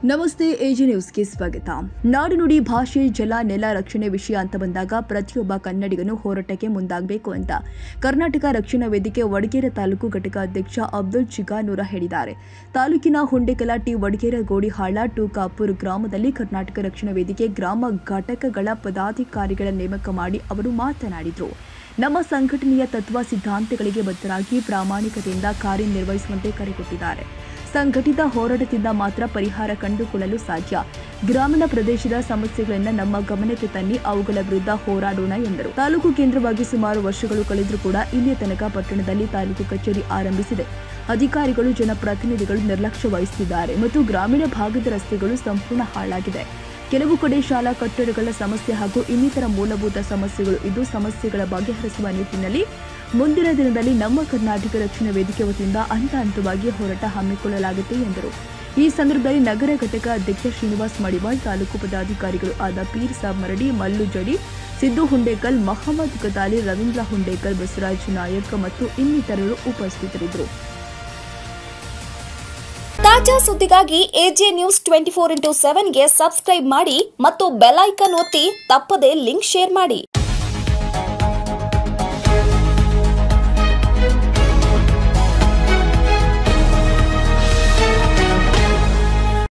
ನಮಸ್ತೆ ಎಜಿ ನ್ಯೂಸ್ಗೆ ಸ್ವಾಗತ ನಾಡು ನುಡಿ ಭಾಷೆ ಜಲ ನೆಲ ರಕ್ಷಣೆ ವಿಷಯ ಅಂತ ಬಂದಾಗ ಪ್ರತಿಯೊಬ್ಬ ಕನ್ನಡಿಗನು ಹೋರಾಟಕ್ಕೆ ಮುಂದಾಗಬೇಕು ಅಂತ ಕರ್ನಾಟಕ ರಕ್ಷಣಾ ವೇದಿಕೆ ವಡಗೇರ ತಾಲೂಕು ಘಟಕ ಅಧ್ಯಕ್ಷ ಅಬ್ದುಲ್ ಚಿಗಾನೂರ ಹೇಳಿದ್ದಾರೆ ತಾಲೂಕಿನ ಹುಂಡೆಕಲ ಟಿ ವಡಗೇರ ಗೋಡಿಹಾಳ ಟೂಕಾಪುರ್ ಗ್ರಾಮದಲ್ಲಿ ಕರ್ನಾಟಕ ರಕ್ಷಣಾ ವೇದಿಕೆ ಗ್ರಾಮ ಘಟಕಗಳ ಪದಾಧಿಕಾರಿಗಳ ನೇಮಕ ಮಾಡಿ ಅವರು ಮಾತನಾಡಿದರು ನಮ್ಮ ಸಂಘಟನೆಯ ತತ್ವ ಸಿದ್ಧಾಂತಗಳಿಗೆ ಬದ್ಧರಾಗಿ ಪ್ರಾಮಾಣಿಕತೆಯಿಂದ ಕಾರ್ಯನಿರ್ವಹಿಸುವಂತೆ ಕರೆ ಕೊಟ್ಟಿದ್ದಾರೆ ಸಂಘಟಿತ ಹೋರಾಟದಿಂದ ಮಾತ್ರ ಪರಿಹಾರ ಕಂಡುಕೊಳ್ಳಲು ಸಾಧ್ಯ ಗ್ರಾಮೀಣ ಪ್ರದೇಶದ ಸಮಸ್ಯೆಗಳನ್ನು ನಮ್ಮ ಗಮನಕ್ಕೆ ತನ್ನಿ ಅವುಗಳ ವಿರುದ್ಧ ಹೋರಾಡೋಣ ಎಂದರು ತಾಲೂಕು ಕೇಂದ್ರವಾಗಿ ಸುಮಾರು ವರ್ಷಗಳು ಕಳೆದರೂ ಕೂಡ ಇಲ್ಲಿಯ ತನಕ ಪಟ್ಟಣದಲ್ಲಿ ತಾಲೂಕು ಕಚೇರಿ ಆರಂಭಿಸಿದೆ ಅಧಿಕಾರಿಗಳು ಜನಪ್ರತಿನಿಧಿಗಳು ನಿರ್ಲಕ್ಷ್ಯ ವಹಿಸುತ್ತಿದ್ದಾರೆ ಮತ್ತು ಗ್ರಾಮೀಣ ಭಾಗದ ರಸ್ತೆಗಳು ಸಂಪೂರ್ಣ ಹಾಳಾಗಿದೆ ಕೆಲವು ಕಡೆ ಶಾಲಾ ಕಟ್ಟಡಗಳ ಸಮಸ್ಯೆ ಹಾಗೂ ಇನ್ನಿತರ ಮೂಲಭೂತ ಸಮಸ್ಯೆಗಳು ಇದ್ದು ಸಮಸ್ಯೆಗಳ ಬಗೆಹರಿಸುವ ನಿಟ್ಟಿನಲ್ಲಿ ಮುಂದಿನ ದಿನದಲ್ಲಿ ನಮ್ಮ ಕರ್ನಾಟಕ ರಕ್ಷಣಾ ವೇದಿಕೆ ವತಿಯಿಂದ ಹಂತ ಹಂತವಾಗಿ ಹೋರಾಟ ಹಮ್ಮಿಕೊಳ್ಳಲಾಗುತ್ತೆ ಎಂದರು ಈ ಸಂದರ್ಭದಲ್ಲಿ ನಗರ ಘಟಕ ಅಧ್ಯಕ್ಷ ಶ್ರೀನಿವಾಸ್ ಮಡಿವಾಳ್ ತಾಲೂಕು ಪದಾಧಿಕಾರಿಗಳು ಆದ ಪೀರ್ ಸಾಬ್ ಮರಡಿ ಮಲ್ಲು ಜಡಿ ಸಿದ್ದು ಹುಂಡೇಕಲ್ ಮಹಮ್ಮದ್ ಕತಾಲಿ ರವೀಂದ್ರ ಹುಂಡೇಕಲ್ ಬಸವರಾಜ್ ನಾಯಕ್ ಮತ್ತು ಇನ್ನಿತರರು ಉಪಸ್ಥಿತರಿದ್ದರು ತಾಜಾ ಸುದ್ದಿಗಾಗಿ AJ news twenty four into ಸೆವೆನ್ಗೆ ಸಬ್ಸ್ಕ್ರೈಬ್ ಮಾಡಿ ಮತ್ತು ಬೆಲ್ ಐಕನ್ ಒತ್ತಿ ತಪ್ಪದೇ ಲಿಂಕ್ ಶೇರ್ ಮಾಡಿ